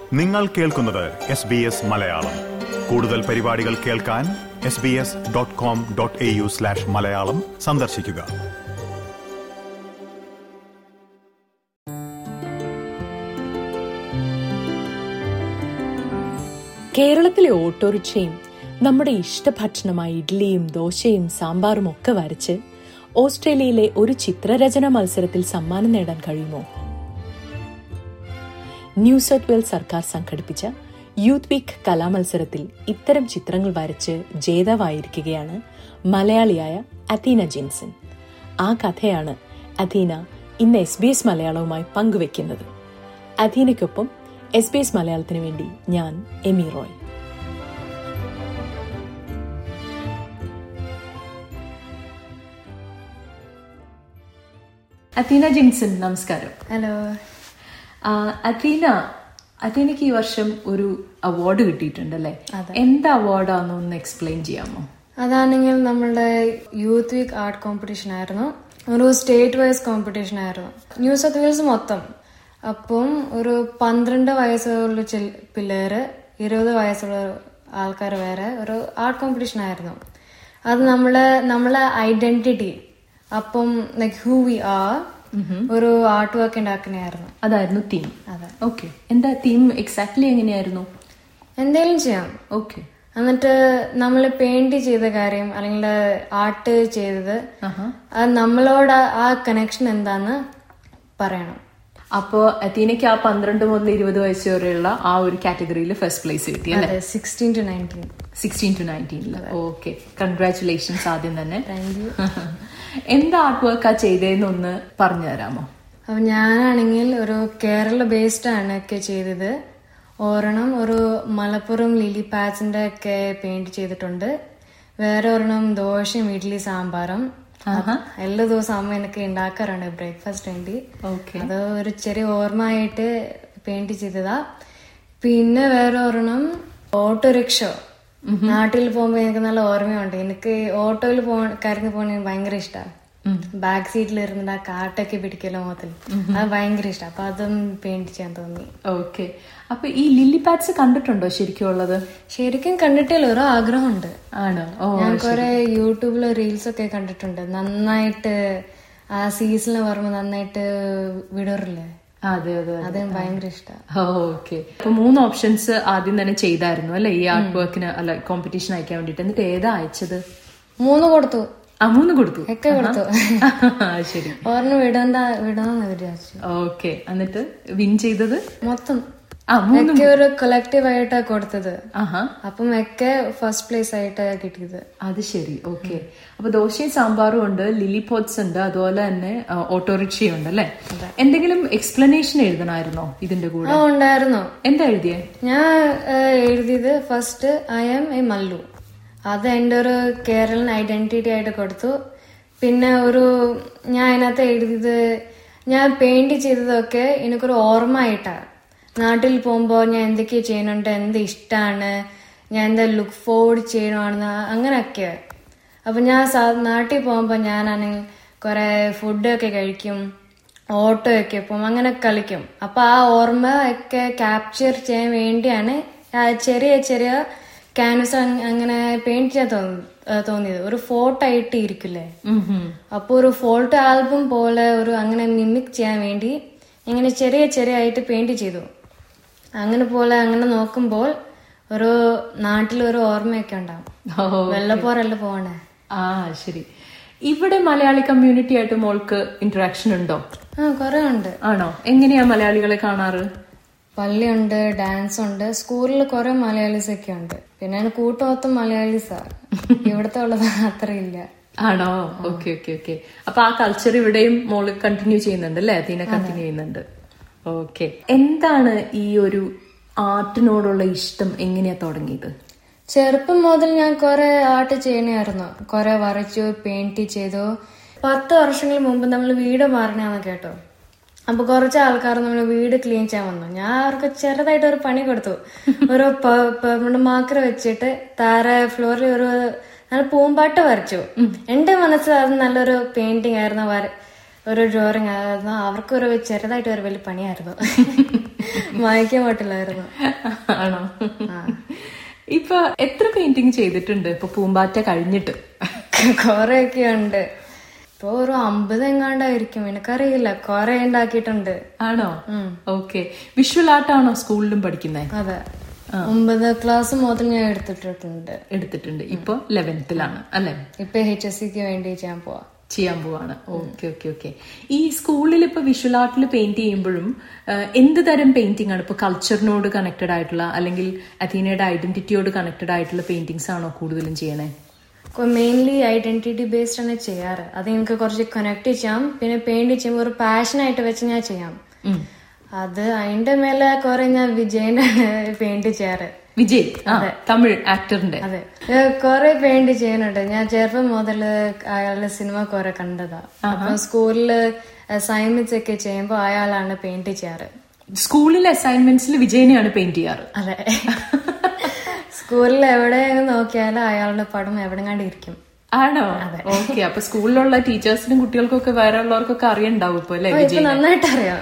നിങ്ങൾ കേൾക്കുന്നത് S B S Malayalam കൂടുതൽ പരിപാടികൾ കേൾക്കാൻ S B S dot com dot A U slash Malayalam സന്ദർശിക്കുക കേരളത്തിലെ ഓട്ടോറിക്ഷയും നമ്മുടെ ഇഷ്ടഭക്ഷണമായ ഇഡ്ഡലിയും ദോശയും സാമ്പാറും ഒക്കെ വരച്ച് ഓസ്ട്രേലിയയിലെ ഒരു ചിത്രരചന മത്സരത്തിൽ സമ്മാനം നേടാൻ കഴിയുമോ ന്യൂ സൗത്ത് വെയിൽസ് സർക്കാർ സംഘടിപ്പിച്ച യൂത്ത് വീക്ക് കലാമത്സരത്തിൽ ഇത്തരം ചിത്രങ്ങൾ വരച്ച് ജേതാവായിരിക്കുകയാണ് മലയാളിയായ അഥീന ജിൻസൺ ആ കഥയാണ് അഥീന ഇന്ന് എസ് ബി എസ് മലയാളവുമായി പങ്കുവെക്കുന്നത് അഥീനയ്ക്കൊപ്പം എസ് ബി എസ് മലയാളത്തിന് വേണ്ടി ഞാൻ എമി റോയ് അഥീന ജിൻസൺ നമസ്കാരം ഹലോ ആ, അഥീന അഥീനയ്ക്ക് ഈ വർഷം ഒരു അവാർഡ് കിട്ടിയിട്ടുണ്ട് അല്ലേ എന്ത് അവാർഡാന്ന് ഒന്ന് എക്സ്പ്ലെയിൻ ചെയ്യാമോ അതാണെങ്കിൽ നമ്മളുടെ യൂത്ത് വീക്ക് ആർട്ട് കോമ്പറ്റീഷൻ ആയിരുന്നു ഒരു സ്റ്റേറ്റ് വൈസ് കോമ്പറ്റീഷൻ ആയിരുന്നു ന്യൂ സൗത്ത് വെയിൽസ് മൊത്തം അപ്പം ഒരു പന്ത്രണ്ട് വയസ്സുള്ള ചില പിള്ളേര് ഇരുപത് വയസ്സുള്ള ആൾക്കാർ വേറെ ഒരു ആർട്ട് കോമ്പറ്റീഷൻ ആയിരുന്നു അത് നമ്മളെ നമ്മളെ ഐഡന്റിറ്റി അപ്പം ലൈക്ക് ഹൂ വി ആർ ഒരു ആർട്ട് വർക്ക് ഉണ്ടാക്കണായിരുന്നു അതായിരുന്നു തീം അതെ ഓക്കെ എന്താ തീം എക്സാക്ട്ലി എങ്ങനെയായിരുന്നു എന്തെങ്കിലും ചെയ്യാം ഓക്കെ എന്നിട്ട് നമ്മൾ പെയിന്റ് ചെയ്ത കാര്യം അല്ലെങ്കിൽ ആർട്ട് ചെയ്തത് അത് നമ്മളോട് ആ കണക്ഷൻ എന്താന്ന് പറയണം അപ്പോ അഥീനയ്ക്ക് ആ പന്ത്രണ്ട് മുതൽ ഇരുപത് വയസ്സ് വരെയുള്ള ആ ഒരു കാറ്റഗറിയിൽ ഫസ്റ്റ് പ്ലേസ് കിട്ടി അല്ലേ അതെ sixteen two nineteen sixteen two നയൻറ്റീനില് ഓക്കെ കൺഗ്രാറ്റുലേഷൻസ് ആദ്യം തന്നെ താങ്ക് യു എന്ത് ആർട്ട് വർക്കാ ചെയ്തതെന്നൊന്ന് പറഞ്ഞു തരാമോ അപ്പൊ ഞാനാണെങ്കിൽ ഒരു കേരള ബേസ്ഡ് ആണ് ഒക്കെ ചെയ്തത് ഒരെണ്ണം ഒരു മലപ്പുറം ലിലി പാച്ചിന്റെ ഒക്കെ പെയിന്റ് ചെയ്തിട്ടുണ്ട് വേറെ ഒരെണ്ണം ദോശയും ഇഡ്ഡലി സാമ്പാറും എല്ലാ ദിവസവും അമ്മ എനിക്ക് ഉണ്ടാക്കാറുണ്ട് ബ്രേക്ക്ഫാസ്റ്റ് വേണ്ടി ഓക്കെ അത് ഒരു ചെറിയ ഓർമ്മ ആയിട്ട് പെയിന്റ് ചെയ്തതാ പിന്നെ വേറെ ഒരെണ്ണം ഓട്ടോറിക്ഷ നാട്ടിൽ പോകുമ്പോ എനിക്ക് നല്ല ഓർമ്മയുണ്ട് എനിക്ക് ഓട്ടോയിൽ പോ കരഞ്ഞു പോകാൻ എനിക്ക് ഭയങ്കര ഇഷ്ടമാണ് ബാക്ക് സീറ്റിൽ ഇരുന്നിട്ട് ആ കാട്ടൊക്കെ പിടിക്കലോ മുഖത്തിൽ അത് ഭയങ്കര ഇഷ്ടം അപ്പൊ അതും പെയിന്റ് ചെയ്യാൻ തോന്നി ഓക്കെ അപ്പൊ ഈ ലില്ലി പാറ്റ്സ് കണ്ടിട്ടുണ്ടോ ശരിക്കും ഉള്ളത് ശരിക്കും കണ്ടിട്ടില്ല ഒരു ആഗ്രഹമുണ്ട് ആണോ ഓ ഞാൻ കുറെ യൂട്യൂബില് റീൽസ് ഒക്കെ കണ്ടിട്ടുണ്ട് നന്നായിട്ട് ആ സീസണിൽ വരുമ്പോ നന്നായിട്ട് വിടറില്ലേ അതെ അതെ അത് എനിക്ക് ഭയങ്കര ഇഷ്ടമാണ് ഓക്കെ അപ്പൊ മൂന്ന് ഓപ്ഷൻസ് ആദ്യം തന്നെ ചെയ്തായിരുന്നു അല്ലെ ഈ ആർട്ട് വർക്കിന് അല്ല കോമ്പറ്റീഷൻ അയക്കാൻ വേണ്ടിട്ട് എന്നിട്ട് ഏതാ അയച്ചത് മൂന്ന് കൊടുത്തു ആ മൂന്ന് കൊടുത്തു ഒക്കെ കൊടുത്തു ആ, ശരി ഒരെണ്ണം വിടണ്ട വിടണമെന്ന് വിചാരിച്ചു ഓക്കെ എന്നിട്ട് വിൻ ചെയ്തത് മൊത്തം ആ മൂന്ന് ഒക്കെ ഒരു കളക്റ്റീവ് ആയിട്ടാ കൊടുത്തത് ആഹാ അപ്പം ഒക്കെ ഫസ്റ്റ് പ്ലേസ് ആയിട്ടാ കിട്ടിയത് അത് ശരി ഓക്കെ അപ്പൊ ദോശയും സാമ്പാറും ഉണ്ട് ലിലി പോട്ട്സ് ഉണ്ട് അതുപോലെ തന്നെ ഓട്ടോറിക്ഷയും ഉണ്ട് അല്ലെ എന്തെങ്കിലും എക്സ്പ്ലനേഷൻ എഴുതണമായിരുന്നോ ഇതിന്റെ കൂടെ ആ ഉണ്ടായിരുന്നു എന്താ എഴുതിയേ ഞാൻ ഏഹ്, എഴുതിയത് first I am a Mallu അത് എൻ്റെ ഒരു കേരളൻ ഐഡന്റിറ്റി ആയിട്ട് കൊടുത്തു പിന്നെ ഒരു ഞാൻ അതിനകത്ത് എഴുതിയത് ഞാൻ പെയിന്റ് ചെയ്തതൊക്കെ എനിക്കൊരു ഓർമ്മ ആയിട്ടാണ് നാട്ടിൽ പോകുമ്പോൾ ഞാൻ എന്തൊക്കെ ചെയ്യുന്നുണ്ട് എന്ത് ഇഷ്ടമാണ് ഞാൻ എന്താ ലുക്ക് ഫോർവേഡ് ചെയ്യണമെന്ന് അങ്ങനെയൊക്കെ അപ്പൊ ഞാൻ സാ- നാട്ടിൽ പോകുമ്പോൾ ഞാനാണെങ്കിൽ കുറെ ഫുഡൊക്കെ കഴിക്കും ഓട്ടോ ഒക്കെ പോകും അങ്ങനെ കളിക്കും അപ്പൊ ആ ഓർമ്മ ഒക്കെ ക്യാപ്ചർ ചെയ്യാൻ വേണ്ടിയാണ് ആ ചെറിയ ചെറിയ ക്യാൻവസ് അങ്ങനെ പെയിന്റ് ചെയ്യാൻ തോന്നി ആ, തോന്നിയത് ഒരു ഫോട്ടോ ആയിട്ട് ഇരിക്കില്ലേ അപ്പൊ ഒരു ഫോട്ടോ ആൽബം പോലെ ഒരു അങ്ങനെ മിമിക് ചെയ്യാൻ വേണ്ടി ഇങ്ങനെ ചെറിയ ചെറിയ ആയിട്ട് പെയിന്റ് ചെയ്തു അങ്ങനെ പോലെ അങ്ങനെ നോക്കുമ്പോൾ ഒരു നാട്ടിൽ ഒരു ഓർമ്മയൊക്കെ ഉണ്ടാവും ഓ വെള്ളപ്പോറല്ല പോണേ ആ ശരി ഇവിടെ മലയാളി കമ്മ്യൂണിറ്റി ആയിട്ട് മോൾക്ക് ഇന്ററാക്ഷൻ ഉണ്ടോ ആ കുറെ ഉണ്ട് ആണോ എങ്ങനെയാ മലയാളികളെ കാണാറ് പള്ളിയുണ്ട് ഡാൻസ് ഉണ്ട് സ്കൂളിൽ കുറെ മലയാളീസ് ഒക്കെ ഉണ്ട് പിന്നെ കൂട്ടമൊത്തം മലയാളീസാ ഇവിടത്തെ ഉള്ളത് അത്രയില്ല ആണോ ഓക്കെ ഓക്കെ ഓക്കെ അപ്പൊ ആ കൾച്ചർ ഇവിടെയും മോള് കണ്ടിന്യൂ ചെയ്യുന്നുണ്ട് അല്ലേ അതിനെ കണ്ടിന്യൂ ചെയ്യുന്നുണ്ട് ഓക്കെ എന്താണ് ഈ ഒരു ആർട്ടിനോടുള്ള ഇഷ്ടം എങ്ങനെയാ തുടങ്ങിയത് ചെറുപ്പം മുതൽ ഞാൻ കുറെ ആർട്ട് ചെയ്യണമായിരുന്നു കുറെ വരച്ചു പെയിന്റ് ചെയ്തു പത്ത് വർഷങ്ങൾ മുമ്പ് നമ്മൾ വീട് മാറണേന്ന് കേട്ടോ അപ്പൊ കുറച്ച് ആൾക്കാർ നമ്മൾ വീട് ക്ലീൻ ചെയ്യാൻ വന്നു ഞാൻ അവർക്ക് ചെറുതായിട്ട് ഒരു പണി കൊടുത്തു ഒരു പെർമനന്റ് മാക്കർ വെച്ചിട്ട് താര ഫ്ലോറിൽ ഒരു നല്ല പൂമ്പാട്ട് വരച്ചു എന്റെ മനസ്സിൽ അത് നല്ലൊരു പെയിന്റിംഗ് ആയിരുന്നു വര ഒരു ഡ്രോയിങ് ആയിരുന്നു അവർക്കൊരു ചെറുതായിട്ട് ഒരു വലിയ പണിയായിരുന്നു വായിക്കാൻ പറ്റില്ലായിരുന്നു ആണോ ഇപ്പൊ എത്ര പെയിന്റിങ് ചെയ്തിട്ടുണ്ട് ഇപ്പൊ പൂമ്പാറ്റ കഴിഞ്ഞിട്ട് കൊറേയൊക്കെ ഉണ്ട് ഇപ്പൊ ഒരു അമ്പത് എങ്ങാണ്ടായിരിക്കും എനിക്കറിയില്ല കൊറേ ഉണ്ടാക്കിയിട്ടുണ്ട് ആണോ ഓക്കെ വിഷ്വൽ ആർട്ടാണോ സ്കൂളിലും പഠിക്കുന്നത് അതെ ഒമ്പത് ക്ലാസ് മുതൽ ഞാൻ എടുത്തിട്ടുണ്ട് എടുത്തിട്ടുണ്ട് ഇപ്പൊ ലെവൻത്തിലാണ് അല്ലെ ഇപ്പൊ എച്ച് എസ് സിക്ക് വേണ്ടി ചെയ്യാൻ പോവാ ചെയ്യാൻ പോവാണ് ഓക്കെ ഓക്കെ ഓക്കെ ഈ സ്കൂളിൽ ഇപ്പൊ വിഷ്വൽ ആർട്ടിൽ പെയിന്റ് ചെയ്യുമ്പോഴും ആ, എന്ത് തരം പെയിന്റിംഗ് ആണ് ഇപ്പൊ കൾച്ചറിനോട് കണക്റ്റഡ് ആയിട്ടുള്ള അല്ലെങ്കിൽ അഥീനയുടെ ഐഡന്റിറ്റിയോട് കണക്റ്റഡ് ആയിട്ടുള്ള പെയിന്റിങ്സ് ആണോ കൂടുതലും ചെയ്യണേ മെയിൻലി ഐഡന്റിറ്റി ബേസ്ഡ് ആണ് ചെയ്യാറ് അത് എനിക്ക് കുറച്ച് കണക്ട് ചെയ്യാം പിന്നെ പെയിന്റ് ചെയ്യുമ്പോൾ ഒരു പാഷനായിട്ട് വെച്ച് ഞാൻ ചെയ്യാം ഉം. അത് അതിന്റെ മേലെ കുറെ ഞാൻ വിജയന്റെ പെയിന്റ് ചെയ്യാറ് വിജയ് ആ, തമിഴ് ആക്ടറിന്റെ അതെ ഞാൻ കുറെ പെയിന്റ് ചെയ്യുന്നുണ്ട് ഞാൻ ചെറുപ്പം മുതല് അയാളുടെ സിനിമ കുറെ കണ്ടതാ അപ്പൊ സ്കൂളില് അസൈൻമെന്റ്സ് ഒക്കെ ചെയ്യുമ്പോ അയാളാണ് പെയിന്റ് ചെയ്യാറ് സ്കൂളിലെ അസൈൻമെന്റ്സിൽ വിജയനെയാണ് പെയിന്റ് ചെയ്യാറ് അതെ സ്കൂളിൽ എവിടെ നോക്കിയാലും അയാളുടെ പടം എവിടെങ്ങാണ്ട് ഇരിക്കും ആണോ ഓക്കെ അപ്പൊ സ്കൂളിലുള്ള ടീച്ചേഴ്സിനും കുട്ടികൾക്കും ഒക്കെ വേറെ ഉള്ളവർക്കൊക്കെ അറിയണ്ടാവും ഇപ്പൊ അല്ലെ അപ്പൊ ഇപ്പൊ നന്നായിട്ട് അറിയാം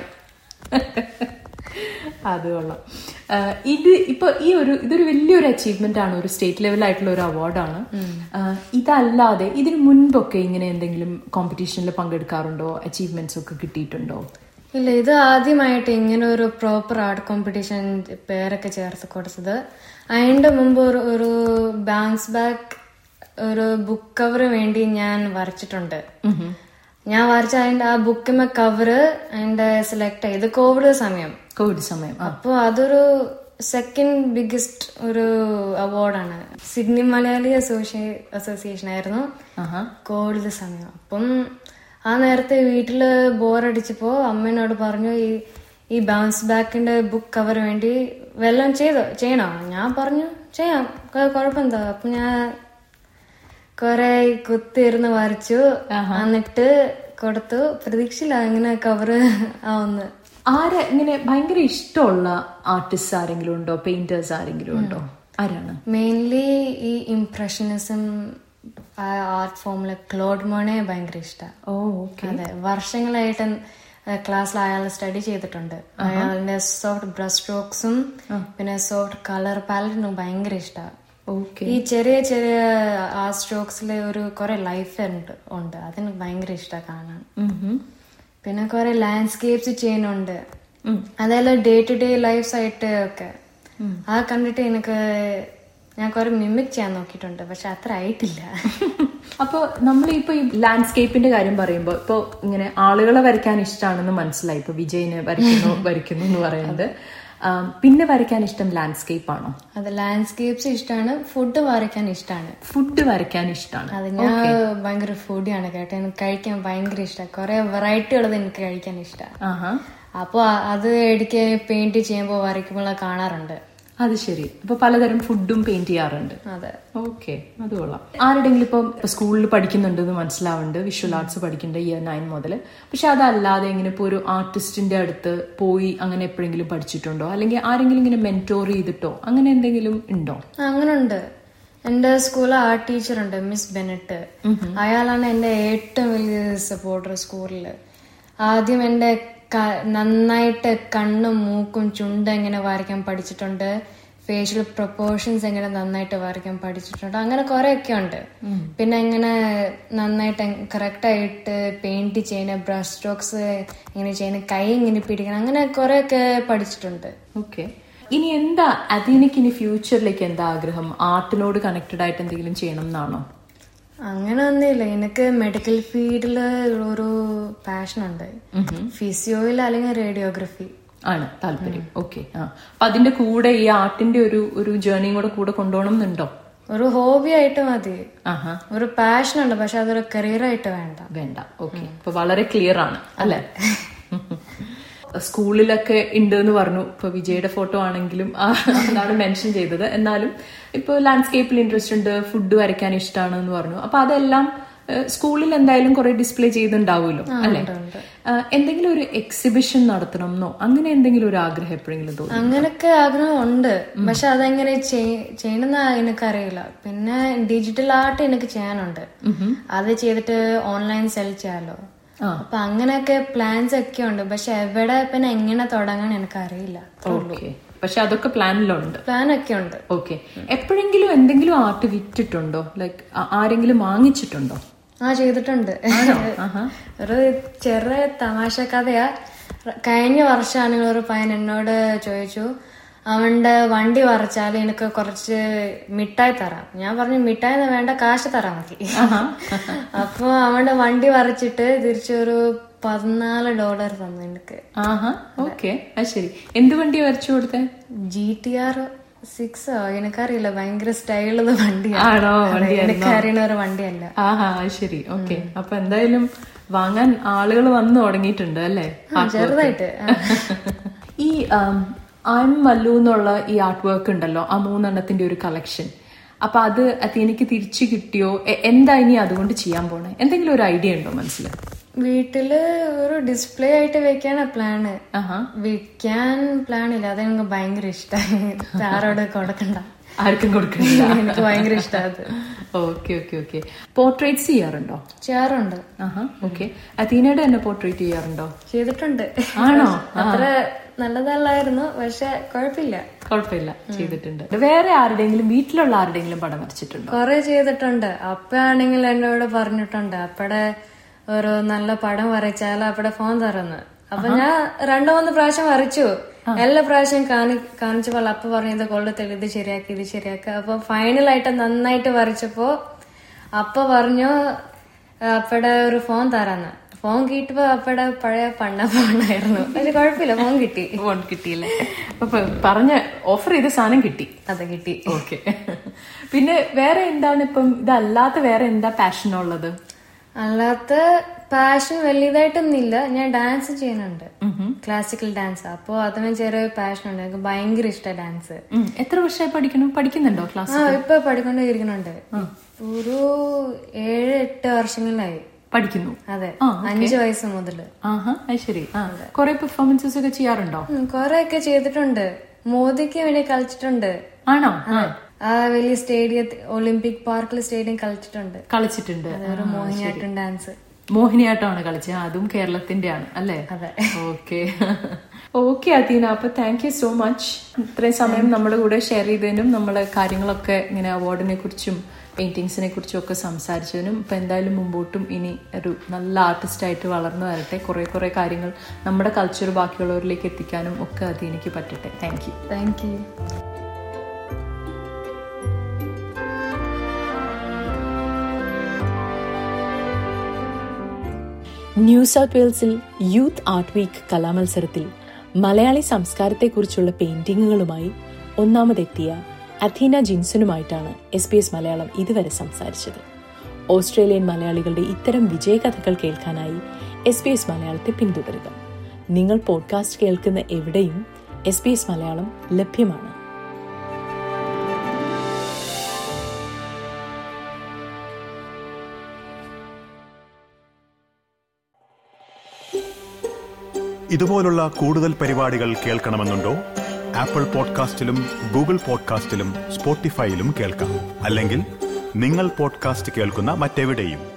അത് കൊള്ളാം ആ, ഇത് ഇപ്പൊ ഈ ഒരു ഇതൊരു വലിയൊരു അച്ചീവ്മെന്റ് ആണ് ഒരു സ്റ്റേറ്റ് ലെവലായിട്ടുള്ള ഒരു അവാർഡാണ് ഇതല്ലാതെ ഇതിനു മുൻപൊക്കെ ഇങ്ങനെ എന്തെങ്കിലും കോമ്പറ്റീഷനിൽ പങ്കെടുക്കാറുണ്ടോ അച്ചീവ്മെന്റ്സ് ഒക്കെ കിട്ടിയിട്ടുണ്ടോ ഇല്ല ഇത് ആദ്യമായിട്ട് ഇങ്ങനെ ഒരു പ്രോപ്പർ ആർട്ട് കോമ്പറ്റീഷൻ പേരൊക്കെ ചേർത്ത് കൊടുത്തത് അതിന്റെ മുമ്പ് ഒരു ഒരു ബൗൺസ് ബാക്ക് ഒരു ബുക്ക് കവർ വേണ്ടി ഞാൻ വരച്ചിട്ടുണ്ട് ഞാൻ വരച്ച അതിന്റെ ആ ബുക്കിന്റെ കവറ് അതിന്റെ സെലക്ട് ചെയ്ത് കോവിഡ് സമയം കോവിഡ് സമയം ആ. അപ്പൊ അതൊരു സെക്കൻഡ് ബിഗ്ഗസ്റ്റ് ഒരു അവാർഡാണ് സിഡ്നി മലയാളി അസോസിയേ അസോസിയേഷൻ ആയിരുന്നു ആഹാ. കോവിഡ് സമയം അപ്പം ആ നേരത്തെ വീട്ടില് ബോറടിച്ചപ്പോ അമ്മേനോട് പറഞ്ഞു ഈ ഈ ബൗൺസ് ബാക്കിന്റെ ബുക്ക് കവർ വേണ്ടി വെല്ലം ചെയ്തോ ചെയ്യണോ ഞാൻ പറഞ്ഞു ചെയ്യാം കൊ- കുഴപ്പമെന്താ അപ്പൊ ഞാൻ കൊറേ കുത്തിയിരുന്ന് വരച്ചു എന്നിട്ട് കൊടുത്തു പ്രതീക്ഷയില്ല അങ്ങനെ കവറ് ആവുന്നു ആര് ഇങ്ങനെ ഭയങ്കര ഇഷ്ടമുള്ള ആർട്ടിസ്റ്റ് ആരെങ്കിലും ഉണ്ടോ പെയിന്റേഴ്സ് ആരെങ്കിലും ഉണ്ടോ ആരാണ് മെയിൻലി ഈ ഇംപ്രഷനിസം ആർട്ട് ഫോമില് ക്ലോഡ് മോണെ ഭയങ്കര ഇഷ്ടമാണ് ഓ ഓക്കെ അതെ വർഷങ്ങളായിട്ട് ക്ലാസ്സിൽ അയാൾ സ്റ്റഡി ചെയ്തിട്ടുണ്ട് അയാളുടെ സോഫ്റ്റ് ബ്രഷ് സ്ട്രോക്സും പിന്നെ സോഫ്റ്റ് കളർ പാലറ്റും ഭയങ്കര ഇഷ്ടമാണ് ഓക്കെ ഈ ചെറിയ ചെറിയ ആ സ്ട്രോക്സിൽ ഒരു കുറെ ലൈഫ് ഉണ്ട് ഉണ്ട് അതിന് ഭയങ്കര ഇഷ്ടമാണ് കാണാൻ പിന്നെ കുറെ ലാൻഡ്സ്കേപ്സ് ചെയ്യുന്നുണ്ട് അതെല്ലാം ഡേ ടു ഡേ ലൈഫ്സ് ആയിട്ട് ഒക്കെ അത് കണ്ടിട്ട് എനിക്ക് ഞാൻ കുറെ മിമിക് ചെയ്യാൻ നോക്കിയിട്ടുണ്ട് പക്ഷെ അത്ര ആയിട്ടില്ല അപ്പൊ നമ്മൾ ഇപ്പൊ ഈ ലാൻഡ്സ്കേപ്പിന്റെ കാര്യം പറയുമ്പോ ഇപ്പൊ ഇങ്ങനെ ആളുകളെ വരയ്ക്കാൻ ഇഷ്ടമാണെന്ന് മനസ്സിലായി ഇപ്പൊ വിജയിന് വരയ്ക്കുന്നു വരയ്ക്കുന്നു എന്ന് പറയുന്നത് ആ, പിന്നെ വരയ്ക്കാൻ ഇഷ്ടം ലാൻഡ്സ്കേപ്പ് ആണോ അത് ലാൻഡ്സ്കേപ്സ് ഇഷ്ടമാണ് ഫുഡ് വരയ്ക്കാൻ ഇഷ്ടമാണ് ഫുഡ് വരയ്ക്കാൻ ഇഷ്ടമാണ് അത് ഞാൻ ഭയങ്കര ഫുഡിയാണ് കേട്ടോ എനിക്ക് കഴിക്കാൻ ഭയങ്കര ഇഷ്ടമാണ് കുറെ വെറൈറ്റി ഉള്ളത് എനിക്ക് കഴിക്കാൻ ഇഷ്ടമാണ് ആഹാ അപ്പോൾ അത് ഇടയ്ക്ക് പെയിന്റ് ചെയ്യുമ്പോൾ വരയ്ക്കുമ്പോൾ കാണാറുണ്ട് അത് ശരി അപ്പൊ പലതരം ഫുഡും പെയിന്റ് ചെയ്യാറുണ്ട് അതെ ഓക്കെ അത് കൊള്ളാം ആരുടെങ്കിലും ഇപ്പം സ്കൂളിൽ പഠിക്കുന്നുണ്ടെന്ന് മനസ്സിലാവുന്നുണ്ട് വിഷ്വൽ ആർട്സ് പഠിക്കുന്നുണ്ട് ഇയർ നയൻ മുതൽ പക്ഷെ അതല്ലാതെ ഇങ്ങനെ ഇപ്പോൾ ഒരു ആർട്ടിസ്റ്റിന്റെ അടുത്ത് പോയി അങ്ങനെ എപ്പോഴെങ്കിലും പഠിച്ചിട്ടുണ്ടോ അല്ലെങ്കിൽ ആരെങ്കിലും ഇങ്ങനെ മെന്റോർ ചെയ്തിട്ടോ അങ്ങനെ എന്തെങ്കിലും ഉണ്ടോ അങ്ങനുണ്ട് എന്റെ സ്കൂളിൽ ആർട്ട് ടീച്ചർ ഉണ്ട് മിസ് ബെനറ്റ് അയാളാണ് എന്റെ ഏറ്റവും വലിയ സപ്പോർട്ടർ സ്കൂളിൽ ആദ്യം എന്റെ ക- നന്നായിട്ട് കണ്ണും മൂക്കും ചുണ്ടും എങ്ങനെ വരയ്ക്കാൻ പഠിച്ചിട്ടുണ്ട് ഫേഷ്യൽ പ്രൊപ്പോർഷൻസ് എങ്ങനെ നന്നായിട്ട് വരയ്ക്കാൻ പഠിച്ചിട്ടുണ്ട് അങ്ങനെ കുറെ ഒക്കെ ഉണ്ട് പിന്നെ എങ്ങനെ നന്നായിട്ട് കറക്റ്റ് ആയിട്ട് പെയിന്റ് ചെയ്യുന്ന ബ്രഷ് സ്ട്രോക്സ് എങ്ങനെ ചെയ്യുന്ന കൈ എങ്ങനെ പിടിക്കണം അങ്ങനെ കുറെ ഒക്കെ പഠിച്ചിട്ടുണ്ട് ഓക്കെ ഇനി എന്താ അതിനൊക്കെ ഇനി ഫ്യൂച്ചറിലേക്ക് എന്താ ആഗ്രഹം ആർട്ടിനോട് കണക്റ്റഡ് ആയിട്ട് എന്തെങ്കിലും ചെയ്യണം എന്നാണോ അങ്ങനെ ഒന്നുമില്ല എനിക്ക് മെഡിക്കൽ ഫീൽഡിൽ ഒരു പാഷൻ ഉണ്ട് ഫിസിയോയിൽ അല്ലെങ്കിൽ റേഡിയോഗ്രഫി ആണ് താല്പര്യം ഓക്കെ ആ അപ്പൊ അതിന്റെ കൂടെ ഈ ആർട്ടിന്റെ ഒരു ഒരു ജേർണിയും കൂടെ കൂടെ കൊണ്ടുപോകണം എന്നുണ്ടോ ഒരു ഹോബി ആയിട്ട് മതി ആഹാ ഒരു പാഷൻ ഉണ്ട് പക്ഷെ അതൊരു കരിയർ ആയിട്ട് വേണ്ട വേണ്ട ഓക്കെ അപ്പൊ വളരെ ക്ലിയർ ആണ് അല്ലെ സ്കൂളിലൊക്കെ ഉണ്ട് എന്ന് പറഞ്ഞു ഇപ്പൊ വിജയുടെ ഫോട്ടോ ആണെങ്കിലും ആ, അതാണ് മെൻഷൻ ചെയ്തത് എന്നാലും ഇപ്പൊ ലാൻഡ്സ്കേപ്പിൽ ഇൻട്രസ്റ്റ് ഉണ്ട് ഫുഡ് വരയ്ക്കാൻ ഇഷ്ടമാണ് എന്ന് പറഞ്ഞു അപ്പൊ അതെല്ലാം ഏഹ്, സ്കൂളിൽ എന്തായാലും കുറെ ഡിസ്പ്ലേ ചെയ്തിട്ടുണ്ടാവുമല്ലോ അല്ലെ ഏഹ്, എന്തെങ്കിലും ഒരു എക്സിബിഷൻ നടത്തണം എന്നോ അങ്ങനെ എന്തെങ്കിലും ഒരു ആഗ്രഹം എപ്പോഴെങ്കിലും തോന്നി അങ്ങനൊക്കെ ആഗ്രഹം ഉണ്ട് പക്ഷെ അതെങ്ങനെ ചെയ്- ചെയ്യണമെന്ന് എനിക്കറിയില്ല പിന്നെ ഡിജിറ്റൽ ആർട്ട് എനിക്ക് ചെയ്യാനുണ്ട് അത് ചെയ്തിട്ട് ഓൺലൈൻ സെൽ ചെയ്യാലോ അപ്പൊ അങ്ങനെയൊക്കെ പ്ലാൻസ് ഒക്കെ ഉണ്ട് പക്ഷെ എവിടെ പിന്നെ എങ്ങനെ തുടങ്ങാൻ എനിക്കറിയില്ല ഓക്കെ പക്ഷെ അതൊക്കെ പ്ലാനിലുണ്ട് പ്ലാൻ ഒക്കെ ഉണ്ട് ഓക്കെ എപ്പോഴെങ്കിലും എന്തെങ്കിലും ആർട്ട് വിറ്റിട്ടുണ്ടോ ലൈക്ക് ആരെങ്കിലും വാങ്ങിച്ചിട്ടുണ്ടോ ആ ചെയ്തിട്ടുണ്ട് ഒരു ചെറിയ തമാശ കഥയാ കഴിഞ്ഞ വർഷമാണെങ്കിൽ ഒരു പയ്യൻ എന്നോട് ചോദിച്ചു അവന്റെ വണ്ടി വരച്ചാൽ എനിക്ക് കുറച്ച് മിഠായി തരാം ഞാൻ പറഞ്ഞു മിഠായി ഒന്നും വേണ്ട കാശ് തരാൻ മതി അപ്പൊ അവന്റെ വണ്ടി വരച്ചിട്ട് തിരിച്ചൊരു പതിനാല് ഡോളർ തന്നു എനിക്ക് ആഹാ ഓക്കെ അത് ശരി എന്ത് വണ്ടി വരച്ചു കൊടുത്തേ ജി ടി ആർ സിക്സോ എനിക്കറിയില്ല ഭയങ്കര സ്റ്റൈലുള്ള വണ്ടിയാണ് ആണോ അതെ, എനിക്ക് അറിയുന്ന ഒരു വണ്ടിയല്ല ആഹാ അത് ശരി ഓക്കെ അപ്പൊ എന്തായാലും വാങ്ങാൻ ആളുകൾ വന്നു തുടങ്ങിയിട്ടുണ്ട് അല്ലേ ചെറുതായിട്ട് ആ. ഈ ആം മല്ലു എന്നുള്ള ഈ ആർട്ട് വർക്ക് ഉണ്ടല്ലോ ആ മൂന്നെണ്ണത്തിന്റെ ഒരു കളക്ഷൻ അപ്പൊ അത് അത്തീനക്ക് തിരിച്ചു കിട്ടിയോ എ- എന്താ ഇനി അതുകൊണ്ട് ചെയ്യാൻ പോണേ എന്തെങ്കിലും ഒരു ഐഡിയ ഉണ്ടോ മനസ്സിൽ വീട്ടില് ഒരു ഡിസ്പ്ലേ ആയിട്ട് വെക്കാനാ പ്ലാന് ആഹാ വിൽക്കാൻ പ്ലാൻ ഇല്ല അത് എനിക്ക് ഭയങ്കര ഇഷ്ടമായി ആരോട് കൊടുക്കണ്ട ആർക്കും കൊടുക്കണില്ല എനിക്ക് ഭയങ്കര ഇഷ്ടമാണ് അത് ഓക്കെ ഓക്കെ ഓക്കെ പോർട്രേറ്റ്സ് ചെയ്യാറുണ്ടോ ചെയ്യാറുണ്ട് ആഹാ ഓക്കെ അത്തീനയുടെ തന്നെ പോർട്രേറ്റ് ചെയ്യാറുണ്ടോ ചെയ്തിട്ടുണ്ട് ആണോ? അത്ര നല്ലതല്ലായിരുന്നു പക്ഷെ കുഴപ്പമില്ല കുഴപ്പമില്ല ചെയ്തിട്ടുണ്ട് വേറെ ആരുടെയെങ്കിലും വീട്ടിലുള്ള ആരുടെയെങ്കിലും പടം വരച്ചിട്ടുണ്ടോ കൊറേ ചെയ്തിട്ടുണ്ട് അപ്പയാണെങ്കിൽ എന്നോട് പറഞ്ഞിട്ടുണ്ട് അപ്പടെ ഒരു നല്ല പടം വരച്ചാൽ അപ്പടെ ഫോൺ തരുന്നു അപ്പൊ ഞാൻ രണ്ടു മൂന്ന് പ്രാവശ്യം വരച്ചു എല്ലാ പ്രാവശ്യം കാണി കാണിച്ചപ്പോൾ അപ്പ പറഞ്ഞു ഇത് കൊള്ളത്തില്ല ഇത് ശരിയാക്കി ഇത് ശരിയാക്കി അപ്പൊ ഫൈനലായിട്ട് നന്നായിട്ട് വരച്ചപ്പോ അപ്പ പറഞ്ഞു അപ്പടെ ഒരു ഫോൺ തരാന്ന് ഫോൺ കിട്ടിയപ്പോ അപ്പടെ പഴയ പണ്ണ ഫോണായിരുന്നു പക്ഷെ കുഴപ്പമില്ല ഫോൺ കിട്ടി ഫോൺ കിട്ടിയില്ലേ അപ്പൊ പറഞ്ഞ ഓഫർ ചെയ്ത സാധനം കിട്ടി അത് കിട്ടി ഓക്കെ പിന്നെ വേറെ എന്താണ് ഇപ്പം ഇതല്ലാത്ത വേറെ എന്താ പാഷൻ ഉള്ളത് അല്ലാത്ത പാഷൻ വലിയതായിട്ടൊന്നുമില്ല ഞാൻ ഡാൻസ് ചെയ്യുന്നുണ്ട് ക്ലാസിക്കൽ ഡാൻസ് അപ്പോ അതിന് ചെറിയ പാഷൻ ഉണ്ട് എനിക്ക് ഭയങ്കര ഇഷ്ടമാണ് ഡാൻസ് ഉം, എത്ര വർഷമായി പഠിക്കണം പഠിക്കുന്നുണ്ടോ ക്ലാസ് ആ ഇപ്പൊ പഠിക്കൊണ്ടിരിക്കുന്നുണ്ട് ഒരു ഏഴ് എട്ട് വർഷങ്ങളിലായി പഠിക്കുന്നു അതെ അഞ്ചു വയസ്സ് മുതല് ആഹാ അത് ശരി ആ കുറെ പെർഫോമൻസസ് ഒക്കെ ചെയ്യാറുണ്ടോ കൊറേ ഒക്കെ ചെയ്തിട്ടുണ്ട് മോദിക്ക് വേണ്ടി കളിച്ചിട്ടുണ്ട് ആണോ ആ, ആ വലിയ സ്റ്റേഡിയത്തിൽ ഒളിമ്പിക് പാർക്കിൽ സ്റ്റേഡിയം കളിച്ചിട്ടുണ്ട് കളിച്ചിട്ടുണ്ട് ഒരു മോഹിനിയാട്ടം ഡാൻസ് മോഹിനിയാട്ടമാണ് കളിച്ചത് ആ, അതും കേരളത്തിന്റെ ആണ് അല്ലേ അതെ. ഓക്കെ ഓക്കെ അതീന അപ്പൊ താങ്ക് യു സോ മച്ച് ഇത്രയും സമയം നമ്മുടെ കൂടെ ഷെയർ ചെയ്തതിനും നമ്മളെ കാര്യങ്ങളൊക്കെ ഇങ്ങനെ അവാർഡിനെ കുറിച്ചും പെയിന്റിങ്സിനെ കുറിച്ചും ഒക്കെ സംസാരിച്ചതിനും ഇപ്പൊ എന്തായാലും മുമ്പോട്ടും ഇനി ഒരു നല്ല ആർട്ടിസ്റ്റ് ആയിട്ട് വളർന്നു വരട്ടെ കുറെ കുറെ കാര്യങ്ങൾ നമ്മുടെ കൾച്ചർ ബാക്കിയുള്ളവരിലേക്ക് എത്തിക്കാനും ഒക്കെ അതീനയ്ക്ക് പറ്റട്ടെ thank you thank you New South വെയിൽസിൽ യൂത്ത് ആർട്ട് വീക്ക് കലാമത്സരത്തിൽ മലയാളി സംസ്കാരത്തെക്കുറിച്ചുള്ള പെയിന്റിങ്ങുകളുമായി ഒന്നാമതെത്തിയ അഥീന ജിൻസനുമായിട്ടാണ് എസ് ബി എസ് മലയാളം ഇതുവരെ സംസാരിച്ചത് ഓസ്ട്രേലിയൻ മലയാളികളുടെ ഇത്തരം വിജയകഥകൾ കേൾക്കാനായി എസ് ബി എസ് മലയാളത്തെ പിന്തുടരുക നിങ്ങൾ പോഡ്കാസ്റ്റ് കേൾക്കുന്ന എവിടെയും എസ് ബി എസ് മലയാളം ലഭ്യമാണ് ഇതുപോലുള്ള കൂടുതൽ പരിപാടികൾ കേൾക്കണമെന്നുണ്ടോ ആപ്പിൾ പോഡ്കാസ്റ്റിലും ഗൂഗിൾ പോഡ്കാസ്റ്റിലും സ്പോട്ടിഫൈയിലും കേൾക്കാം അല്ലെങ്കിൽ നിങ്ങൾ പോഡ്കാസ്റ്റ് കേൾക്കുന്ന മറ്റെവിടെയും